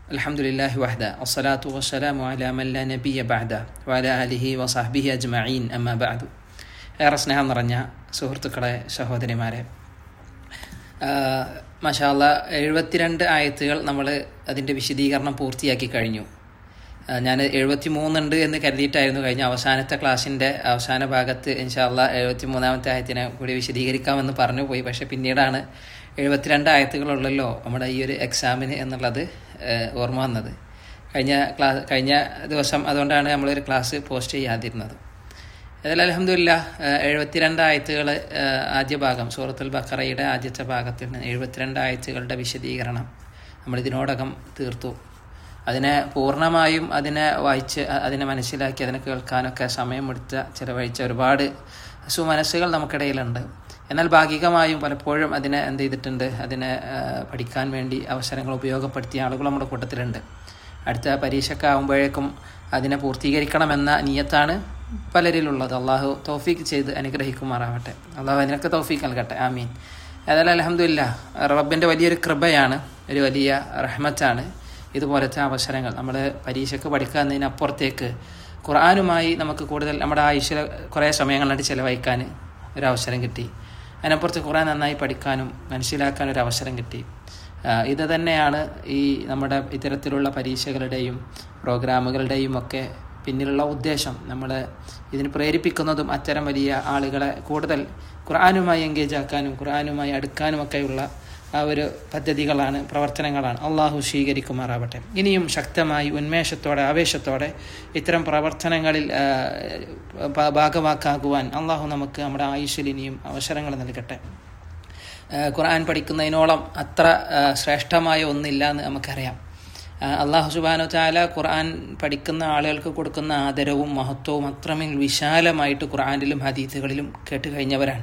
الحمد لله وحده الصلاة والسلام على من لا نبي بعده وعلى آله وصحبه أجمعين أما بعد ഏറെ സ്നേഹം നിറഞ്ഞ സുഹൃത്തുക്കളെ സഹോദരിമാരെ മഷാല്ല എഴുപത്തിരണ്ട് ആയത്തുകൾ നമ്മൾ അതിൻ്റെ വിശദീകരണം പൂർത്തിയാക്കി കഴിഞ്ഞു ഞാൻ എഴുപത്തി മൂന്നുണ്ട് എന്ന് കരുതിയിട്ടായിരുന്നു കഴിഞ്ഞ അവസാനത്തെ ക്ലാസ്സിൻ്റെ അവസാന ഭാഗത്ത് ഇൻഷാല്ല എഴുപത്തി മൂന്നാമത്തെ ആയത്തിനെ കൂടി വിശദീകരിക്കാമെന്ന് പറഞ്ഞു പോയി പക്ഷെ പിന്നീടാണ് എഴുപത്തിരണ്ട് ആയത്തുകളുള്ളല്ലോ നമ്മുടെ ഈ ഒരു എക്സാമിന് എന്നുള്ളത് ഓർമ്മ വന്നത് കഴിഞ്ഞ ക്ലാസ് കഴിഞ്ഞ ദിവസം അതുകൊണ്ടാണ് നമ്മളൊരു ക്ലാസ് പോസ്റ്റ് ചെയ്യാതിരുന്നത് അതിൽ അലഹമില്ല എഴുപത്തിരണ്ട് ആയത്തുകൾ ആദ്യ ഭാഗം സൂറത്തുൽ ബക്കറയുടെ ആദ്യത്തെ ഭാഗത്തിൽ നിന്ന് എഴുപത്തിരണ്ട് ആയത്തുകളുടെ വിശദീകരണം നമ്മൾ ഇതിനോടകം തീർത്തു അതിനെ പൂർണ്ണമായും അതിനെ വായിച്ച് അതിനെ മനസ്സിലാക്കി അതിനെ കേൾക്കാനൊക്കെ സമയമെടുത്ത ചിലവഴിച്ച ഒരുപാട് സുമനസ്സുകൾ നമുക്കിടയിലുണ്ട് എന്നാൽ ഭാഗികമായും പലപ്പോഴും അതിനെ എന്ത് ചെയ്തിട്ടുണ്ട് അതിനെ പഠിക്കാൻ വേണ്ടി അവസരങ്ങൾ ഉപയോഗപ്പെടുത്തിയ ആളുകൾ നമ്മുടെ കൂട്ടത്തിലുണ്ട് അടുത്ത പരീക്ഷക്കാവുമ്പോഴേക്കും അതിനെ പൂർത്തീകരിക്കണമെന്ന നീയത്താണ് പലരിലുള്ളത് അള്ളാഹു തൗഫീക്ക് ചെയ്ത് അനുഗ്രഹിക്കുമാറാവട്ടെ അള്ളാഹു അതിനൊക്കെ തൗഫീക്ക് നൽകട്ടെ ആമീൻ ഏതായാലും അലഹമില്ല റബ്ബിൻ്റെ വലിയൊരു കൃപയാണ് ഒരു വലിയ റഹ്മത്താണ് ഇതുപോലത്തെ അവസരങ്ങൾ നമ്മൾ പരീക്ഷയ്ക്ക് പഠിക്കുന്നതിനപ്പുറത്തേക്ക് ഖുർആാനുമായി നമുക്ക് കൂടുതൽ നമ്മുടെ ആയുഷ്യ കുറേ സമയങ്ങളായിട്ട് ചിലവഴിക്കാൻ ഒരവസരം കിട്ടി അതിനപ്പുറത്ത് ഖുർആൻ നന്നായി പഠിക്കാനും മനസ്സിലാക്കാനും ഒരു അവസരം കിട്ടി ഇത് തന്നെയാണ് ഈ നമ്മുടെ ഇത്തരത്തിലുള്ള പരീക്ഷകളുടെയും പ്രോഗ്രാമുകളുടെയും ഒക്കെ പിന്നിലുള്ള ഉദ്ദേശം നമ്മൾ ഇതിന് പ്രേരിപ്പിക്കുന്നതും അത്തരം വലിയ ആളുകളെ കൂടുതൽ ഖുർആാനുമായി എൻഗേജ് ആക്കാനും ഖുർആാനുമായി അടുക്കാനും ഒക്കെയുള്ള ആ ഒരു പദ്ധതികളാണ് പ്രവർത്തനങ്ങളാണ് അള്ളാഹു സ്വീകരിക്കുമാറാവട്ടെ ഇനിയും ശക്തമായി ഉന്മേഷത്തോടെ ആവേശത്തോടെ ഇത്തരം പ്രവർത്തനങ്ങളിൽ ഭാഗമാക്കാകുവാൻ അള്ളാഹു നമുക്ക് നമ്മുടെ ആയുഷിൽ ഇനിയും അവസരങ്ങൾ നൽകട്ടെ ഖുർആൻ പഠിക്കുന്നതിനോളം അത്ര ശ്രേഷ്ഠമായ ഒന്നില്ല എന്ന് നമുക്കറിയാം അള്ളാഹു സുബാനു താല ഖുർആൻ പഠിക്കുന്ന ആളുകൾക്ക് കൊടുക്കുന്ന ആദരവും മഹത്വവും അത്രമേൽ വിശാലമായിട്ട് ഖുർആാനിലും ഹദീത്തുകളിലും കേട്ട് കഴിഞ്ഞവരാണ്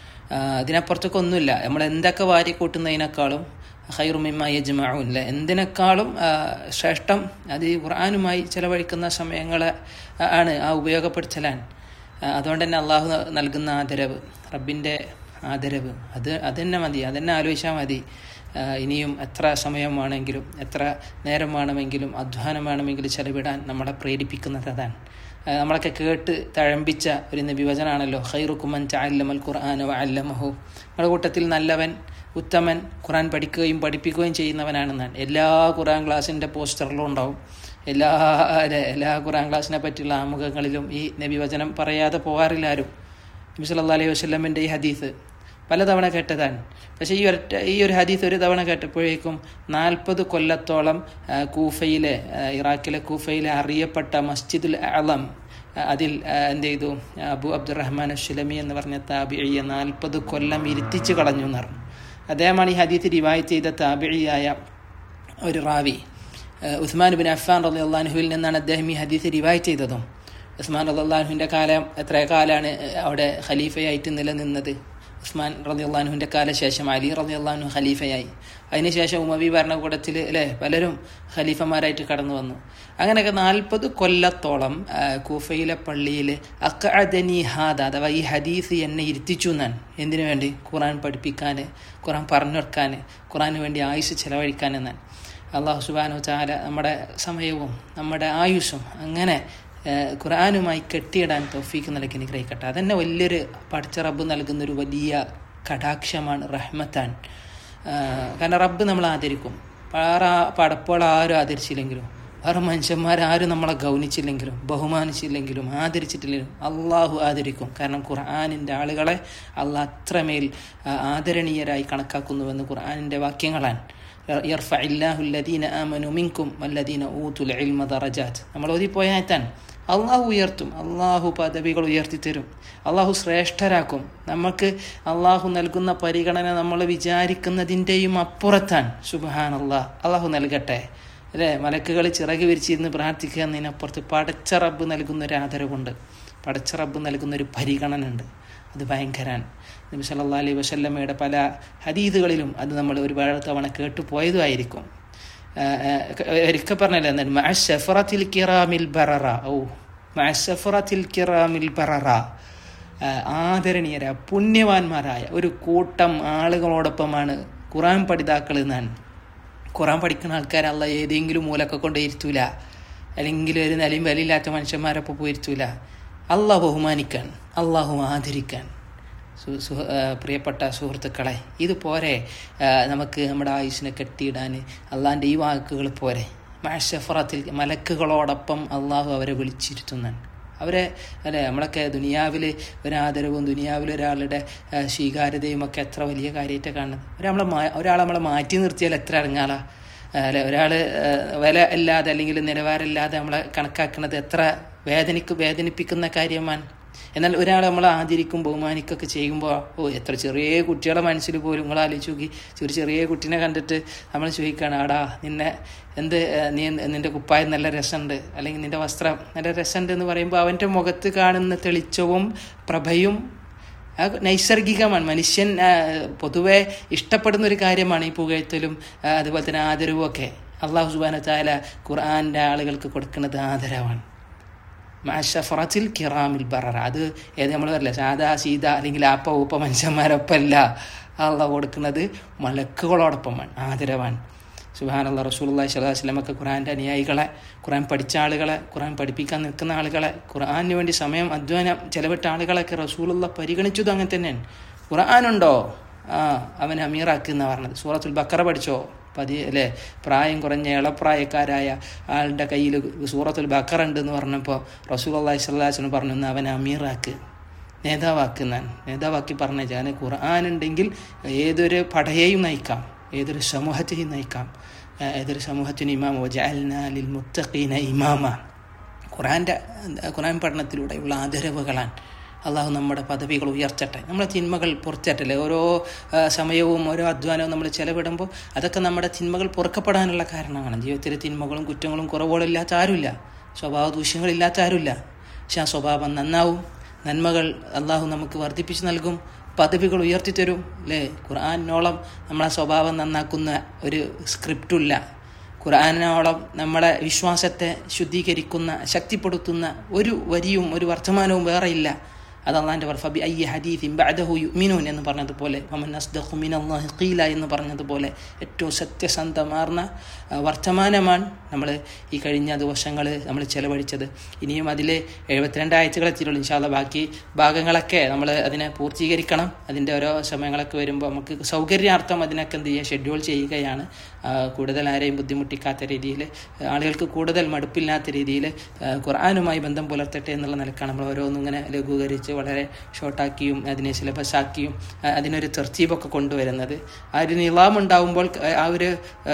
അതിനപ്പുറത്തേക്കൊന്നുമില്ല നമ്മൾ എന്തൊക്കെ വാരി കൂട്ടുന്നതിനേക്കാളും ഹൈറുമിമ്മ യജ്മാവും അല്ലേ എന്തിനേക്കാളും ശ്രേഷ്ഠം അത് ഈ ഖുർആാനുമായി ചിലവഴിക്കുന്ന സമയങ്ങളെ ആണ് ആ ഉപയോഗപ്പെടുത്തലാൻ അതുകൊണ്ട് തന്നെ അള്ളാഹു നൽകുന്ന ആദരവ് റബ്ബിൻ്റെ ആദരവ് അത് അതന്നെ മതി അതന്നെ ആലോചിച്ചാൽ മതി ഇനിയും എത്ര സമയമാണെങ്കിലും എത്ര നേരം വേണമെങ്കിലും അധ്വാനം വേണമെങ്കിലും ചെലവിടാൻ നമ്മളെ പ്രേരിപ്പിക്കുന്നത് അതാണ് നമ്മളൊക്കെ കേട്ട് തഴമ്പിച്ച ഒരു നബിവചനാണല്ലോ ഖൈറുക്കുമൻ ചാല്ലമൽ ഖുർആാനോ അല്ലമഹു നമ്മുടെ കൂട്ടത്തിൽ നല്ലവൻ ഉത്തമൻ ഖുർആൻ പഠിക്കുകയും പഠിപ്പിക്കുകയും ചെയ്യുന്നവനാണെന്നാണ് എല്ലാ ഖുർആൻ ക്ലാസ്സിൻ്റെ പോസ്റ്ററിലും ഉണ്ടാവും എല്ലാ എല്ലാ ഖുർആൻ ക്ലാസ്സിനെ പറ്റിയുള്ള ആമുഖങ്ങളിലും ഈ നബിവചനം പറയാതെ പോകാറില്ല ആരും നബി സല്ലാ അലൈഹി വസ്ലമിൻ്റെ ഈ ഹദീസ് പലതവണ കേട്ടതാണ് പക്ഷേ ഈ ഒരൊറ്റ ഈ ഒരു ഹദീസ് ഒരു തവണ കേട്ടപ്പോഴേക്കും നാൽപ്പത് കൊല്ലത്തോളം കൂഫയിലെ ഇറാഖിലെ കൂഫയിലെ അറിയപ്പെട്ട മസ്ജിദുൽ അളം അതിൽ എന്ത് ചെയ്തു അബു അബ്ദുറഹ്മാൻ അഷുലമി എന്ന് പറഞ്ഞ താബിഴിയെ നാൽപ്പത് കൊല്ലം ഇരുത്തിച്ചു കളഞ്ഞു എന്ന് പറഞ്ഞു അദ്ദേഹമാണ് ഈ ഹദീസ് റിവായ് ചെയ്ത താബിഴിയായ ഒരു റാവി ഉസ്മാൻ ബിൻ അഫാൻ റലി അള്ളാഹുവിൽ നിന്നാണ് അദ്ദേഹം ഈ ഹദീസ് റിവായ് ചെയ്തതും ഉസ്മാൻ റല്ലാഹുവിൻ്റെ കാലം എത്ര കാലമാണ് അവിടെ ഖലീഫയായിട്ട് നിലനിന്നത് ഉസ്മാൻ റതി അള്ളാഹുവിൻ്റെ കാലശേഷം അലി റതി അള്ളാഹു ഖലീഫയായി അതിനുശേഷം ഉമവി ഭരണകൂടത്തിൽ അല്ലേ പലരും ഖലീഫമാരായിട്ട് കടന്നു വന്നു അങ്ങനെയൊക്കെ നാൽപ്പത് കൊല്ലത്തോളം കൂഫയിലെ പള്ളിയിൽ അക്കഅദനി ഹാദ അഥവാ ഈ ഹദീസ് എന്നെ ഇരുത്തിച്ചു ഞാൻ എന്തിനു വേണ്ടി ഖുറാൻ പഠിപ്പിക്കാൻ ഖുറാൻ പറഞ്ഞെടുക്കാൻ ഖുറാന് വേണ്ടി ആയുസ് ചെലവഴിക്കാൻ എന്നാൻ അള്ളാഹു സുബാനു ചാല നമ്മുടെ സമയവും നമ്മുടെ ആയുസ്സും അങ്ങനെ ഖുർആാനുമായി കെട്ടിയിടാൻ തൗഫീക്ക് നൽകി അനുഗ്രഹിക്കട്ടെ അതന്നെ വലിയൊരു പഠിച്ച റബ്ബ് നൽകുന്ന ഒരു വലിയ കടാക്ഷമാണ് റഹ്മത്താൻ കാരണം റബ്ബ് നമ്മൾ ആദരിക്കും വേറെ പടപ്പോൾ ആരും ആദരിച്ചില്ലെങ്കിലും വേറെ മനുഷ്യന്മാരാരും നമ്മളെ ഗൗനിച്ചില്ലെങ്കിലും ബഹുമാനിച്ചില്ലെങ്കിലും ആദരിച്ചിട്ടില്ലെങ്കിലും അള്ളാഹു ആദരിക്കും കാരണം ഖുർആാനിൻ്റെ ആളുകളെ അള്ളാഹ് അത്രമേൽ ആദരണീയരായി കണക്കാക്കുന്നുവെന്ന് ഖുർആാനിൻ്റെ വാക്യങ്ങളാണ് യർഫില്ലാഹുല്ലദീന ആമനു മിൻകും വല്ലദീന ഊത്തുൽ ഇൽമ ദറജാത്ത് നമ്മൾ ഓതിപ്പോയാത്താൻ അള്ളാഹു ഉയർത്തും അള്ളാഹു പദവികൾ ഉയർത്തിത്തരും അള്ളാഹു ശ്രേഷ്ഠരാക്കും നമുക്ക് അള്ളാഹു നൽകുന്ന പരിഗണന നമ്മൾ വിചാരിക്കുന്നതിൻ്റെയും അപ്പുറത്താണ് സുബഹാൻ അള്ളാഹ് അള്ളാഹു നൽകട്ടെ അല്ലേ മലക്കുകൾ ചിറക് വിരിച്ചിരുന്ന് പ്രാർത്ഥിക്കുക എന്നതിനപ്പുറത്ത് പടച്ച റബ്ബ് നൽകുന്ന ഒരു ആദരവുണ്ട് പടച്ച റബ്ബ് നൽകുന്ന ഒരു പരിഗണന ഉണ്ട് അത് ഭയങ്കരാണ് നബി സല്ലാ അലൈഹി വസല്ലമ്മയുടെ പല ഹദീദുകളിലും അത് നമ്മൾ ഒരുപാട് തവണ കേട്ടു പോയതുമായിരിക്കും ഒരിക്കൽ പറഞ്ഞല്ലേ എന്താണ് മഅസഫറത്തിൽ കിറാമിൽ ബററ ഓ മഅസഫറത്തിൽ കിറാമിൽ ബററ ആദരണീയര പുണ്യവാന്മാരായ ഒരു കൂട്ടം ആളുകളോടൊപ്പമാണ് ഖുറാൻ പഠിതാക്കൾ എന്നാണ് ഖുറാൻ പഠിക്കുന്ന ആൾക്കാർ അല്ല ഏതെങ്കിലും മൂലൊക്കെ കൊണ്ട് ഇരുത്തൂല അല്ലെങ്കിൽ ഒരു നിലയും വിലയില്ലാത്ത മനുഷ്യന്മാരൊപ്പം പോയിരുത്തൂല അള്ളാഹ് ബഹുമാനിക്കാൻ അള്ളാഹു ആദരിക്കാൻ സു- സു- ആ, പ്രിയപ്പെട്ട സുഹൃത്തുക്കളെ ഇത് പോരെ ആ, നമുക്ക് നമ്മുടെ ആയുസിനെ കെട്ടിയിടാൻ അള്ളാഹിൻ്റെ ഈ വാക്കുകൾ പോരെ മാഷഫറത്തിൽ മലക്കുകളോടൊപ്പം അള്ളാഹു അവരെ വിളിച്ചിരുത്തുന്നാണ് അവരെ അല്ലെ നമ്മളൊക്കെ ദുനിയാവിൽ ഒരാദരവും ദുനിയാവിൽ ഒരാളുടെ ആ, സ്വീകാര്യതയും ഒക്കെ എത്ര വലിയ കാര്യമായിട്ട് കാണുന്നത് ഒരാളെ മാ- ഒരാളെ നമ്മളെ മാറ്റി നിർത്തിയാൽ എത്ര ഇറങ്ങാലാ അല്ലെ ഒരാൾ വില ഇല്ലാതെ അല്ലെങ്കിൽ നിലവാരമില്ലാതെ നമ്മളെ കണക്കാക്കുന്നത് എത്ര വേദനിക്ക് വേദനിപ്പിക്കുന്ന കാര്യമാണ് എന്നാൽ ഒരാൾ നമ്മൾ ആദരിക്കും ബഹുമാനിക്കൊക്കെ ചെയ്യുമ്പോൾ ഓ എത്ര ചെറിയ കുട്ടികളെ മനസ്സിൽ പോലും നിങ്ങൾ ആലോചിച്ച് നോക്കി ഒരു ചെറിയ കുട്ടീനെ കണ്ടിട്ട് നമ്മൾ ചോദിക്കുകയാണ് ആടാ നിന്നെ എന്ത് ഏഹ്, നീ നിന്റെ കുപ്പായം നല്ല രസമുണ്ട് അല്ലെങ്കിൽ നിന്റെ വസ്ത്രം നല്ല രസമുണ്ട് എന്ന് പറയുമ്പോൾ അവൻ്റെ മുഖത്ത് കാണുന്ന തെളിച്ചവും പ്രഭയും ആ നൈസർഗികമാണ് മനുഷ്യൻ ആ, പൊതുവെ ഇഷ്ടപ്പെടുന്ന ഒരു കാര്യമാണ് ഈ പുകഴ്ത്തലും ആ, അതുപോലെ തന്നെ ആദരവും ഒക്കെ അള്ളാഹു സുബാന താല ഖുർആാൻ്റെ ആളുകൾക്ക് കൊടുക്കുന്നത് ആദരവാണ് മാഷഫറത്തിൽ കിറാമിൽ ബററ അത് ഏത് നമ്മൾ പറയില്ല സാദാ സീത അല്ലെങ്കിൽ ആപ്പ ഉപ്പ മനുഷ്യന്മാരൊപ്പമല്ല അള്ളാഹ് കൊടുക്കുന്നത് മലക്കുകളോടൊപ്പമാണ് ആദരവാണ് സുബാൻ അള്ളാഹ് റസൂലി സ്വലാഹു വസ്ലമൊക്കെ ഖുറാൻ്റെ അനുയായികളെ ഖുറാൻ പഠിച്ച ആളുകളെ ഖുറാൻ പഠിപ്പിക്കാൻ നിൽക്കുന്ന ആളുകളെ ഖുറാനു വേണ്ടി സമയം അധ്വാനം ചെലവിട്ട ആളുകളൊക്കെ റസൂലുള്ള പരിഗണിച്ചതും അങ്ങനെ തന്നെയാണ് ഖുർആാനുണ്ടോ ആ അവൻ അമീറാക്കുന്ന പറഞ്ഞത് സൂറത്തുൽ ബക്കറ പഠിച്ചോ പതി അല്ലേ പ്രായം കുറഞ്ഞ ഇളപ്രായക്കാരായ ആളുടെ കയ്യിൽ സൂറത്തുൽ ബക്കറ ഉണ്ട് എന്ന് പറഞ്ഞപ്പോൾ റസൂൽ അള്ളാഹി സ്വല്ലാസ്ലം പറഞ്ഞു "എന്നാ അവനെ അമീറാക്ക് നേതാവാക്കുന്നാൻ നേതാവാക്കി പറഞ്ഞ ഞാൻ ഖുർആൻ ഉണ്ടെങ്കിൽ ഏതൊരു പടയെയും നയിക്കാം ഏതൊരു സമൂഹത്തെയും നയിക്കാം ഏഹ് ഏതൊരു സമൂഹത്തിന് ഇമാമ വജഅൽനാലിൽ മുത്തഖീന ഇമാമ ഖുറാൻ്റെ ഖുറാൻ പഠനത്തിലൂടെയുള്ള ആദരവുകളാണ് അള്ളാഹു നമ്മുടെ പദവികൾ ഉയർത്തട്ടെ നമ്മളെ തിന്മകൾ പുറത്തട്ടല്ലേ ഓരോ ആ, സമയവും ഓരോ അധ്വാനവും നമ്മൾ ചെലവിടുമ്പോൾ അതൊക്കെ നമ്മുടെ തിന്മകൾ പൊറുക്കപ്പെടാനുള്ള കാരണമാണ് ജീവിതത്തിലെ തിന്മകളും കുറ്റങ്ങളും കുറവുകളും ഇല്ലാത്ത ആരുമില്ല സ്വഭാവ ദൂഷ്യങ്ങളില്ലാത്ത ആരുമില്ല പക്ഷെ ആ സ്വഭാവം നന്നാവും നന്മകൾ അള്ളാഹു നമുക്ക് വർദ്ധിപ്പിച്ച് നൽകും പദവികൾ ഉയർത്തിത്തരും അല്ലേ ഖുർആാനോളം നമ്മളെ സ്വഭാവം നന്നാക്കുന്ന ഒരു സ്ക്രിപ്റ്റില്ല ഖുർആാനോളം നമ്മളെ വിശ്വാസത്തെ ശുദ്ധീകരിക്കുന്ന ശക്തിപ്പെടുത്തുന്ന ഒരു വരിയും ഒരു വർത്തമാനവും വേറെ ഇല്ല അത് അള്ളാൻ്റെ ഫബി അയ്യ ഹദീഫിൻ ബഅദഹു യുഅ്മിനൂൻ എന്ന് പറഞ്ഞതുപോലെ വമൻ അസ്ദഖു മിനല്ലാഹി ഖീല എന്ന് പറഞ്ഞതുപോലെ ഏറ്റവും സത്യസന്ധമാർന്ന ആ, വർത്തമാനമാണ് നമ്മൾ ഈ കഴിഞ്ഞ ദിവസങ്ങൾ നമ്മൾ ചെലവഴിച്ചത് ഇനിയും അതിൽ എഴുപത്തിരണ്ട് ആഴ്ചകൾ എത്തിയിട്ടുള്ളൂ ഇൻഷാല്ല ബാക്കി ഭാഗങ്ങളൊക്കെ നമ്മൾ അതിനെ പൂർത്തീകരിക്കണം അതിൻ്റെ ഓരോ സമയങ്ങളൊക്കെ വരുമ്പോൾ നമുക്ക് സൗകര്യാർത്ഥം അതിനൊക്കെ എന്ത് ചെയ്യുക ഷെഡ്യൂൾ ചെയ്യുകയാണ് ആ, കൂടുതൽ ആരെയും ബുദ്ധിമുട്ടിക്കാത്ത രീതിയിൽ ആളുകൾക്ക് കൂടുതൽ മടുപ്പില്ലാത്ത രീതിയിൽ ഖുർആാനുമായി ബന്ധം പുലർത്തട്ടെ എന്നുള്ള നിലക്കാണ് നമ്മൾ ഓരോന്നും ഇങ്ങനെ ലഘൂകരിച്ച് വളരെ ഷോർട്ടാക്കിയും അതിനെ സിലബസ് ആക്കിയും ആ, അതിനൊരു തെർത്തീബൊക്കെ കൊണ്ടുവരുന്നത് ആ ഒരു നിലാം ഉണ്ടാകുമ്പോൾ ആ ഒരു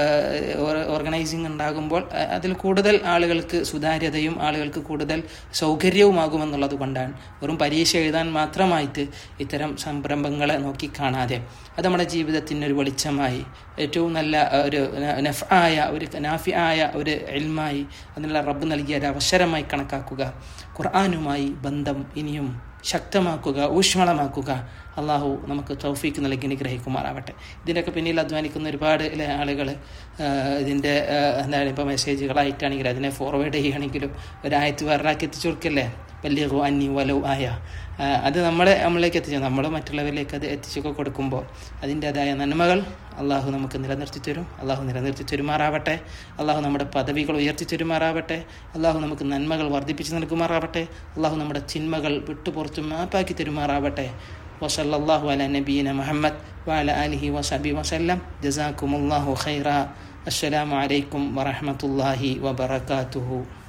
ഓർഗനൈസിങ് ഉണ്ടാകുമ്പോൾ ആ, അതിൽ കൂടുതൽ ആളുകൾക്ക് സുതാര്യതയും ആളുകൾക്ക് കൂടുതൽ സൗകര്യവുമാകുമെന്നുള്ളത് കൊണ്ടാണ് വെറും പരീക്ഷ എഴുതാൻ മാത്രമായിട്ട് ഇത്തരം സംരംഭങ്ങളെ നോക്കിക്കാണാതെ അത് നമ്മുടെ ജീവിതത്തിന് ഒരു വെളിച്ചമായി ഏറ്റവും നല്ല ആ, ഒരു നഫ് ആയ ഒരു നാഫി ആയ ഒരു എൽമായി അതിനുള്ള റബ്ബ് നൽകിയ ഒരു അവസരമായി കണക്കാക്കുക ഖുർആാനുമായി ബന്ധം ഇനിയും ശക്തമാക്കുക ഊഷ്മളമാക്കുക അള്ളാഹു നമുക്ക് തൗഫീക്ക് നൽകി അനുഗ്രഹിക്കുമാറാവട്ടെ ഇതിൻ്റെയൊക്കെ പിന്നിൽ അധ്വാനിക്കുന്ന ഒരുപാട് ലെ ആളുകൾ ഇതിൻ്റെ ആ, എന്താണ് ഇപ്പോൾ മെസ്സേജുകളായിട്ടാണെങ്കിലും അതിനെ ഫോർവേഡ് ചെയ്യുകയാണെങ്കിലും ഒരായത്ത് വേറൊരാൾക്ക് എത്തിച്ചു കൊടുക്കല്ലേ വലിയ അന്നി വലവ് ആയ ആ, അത് നമ്മളെ നമ്മളിലേക്ക് എത്തിച്ചു നമ്മൾ മറ്റുള്ളവരിലേക്ക് അത് എത്തിച്ചൊക്കെ കൊടുക്കുമ്പോൾ അതിൻ്റെതായ നന്മകൾ അള്ളാഹു നമുക്ക് നിലനിർത്തി തരും അള്ളാഹു നിലനിർത്തി തരുമാറാവട്ടെ അള്ളാഹു നമ്മുടെ പദവികൾ ഉയർത്തി തരുമാറാവട്ടെ അള്ളാഹു നമുക്ക് നന്മകൾ വർദ്ധിപ്പിച്ച് നൽകുമാറാവട്ടെ അള്ളാഹു നമ്മുടെ ചിന്മകൾ വിട്ടുപുറത്ത് മാപ്പാക്കി തരുമാറാവട്ടെ വസല്ലാഹു അല നബീന മുഹമ്മദ് വാല അലിഹി വസബി വസല്ലം ജസാക്കുമുല്ലാഹു ഖൈറ അസ്സലാമു അലൈക്കും വറഹമത്തല്ലാഹി വബർക്കാത്തുഹു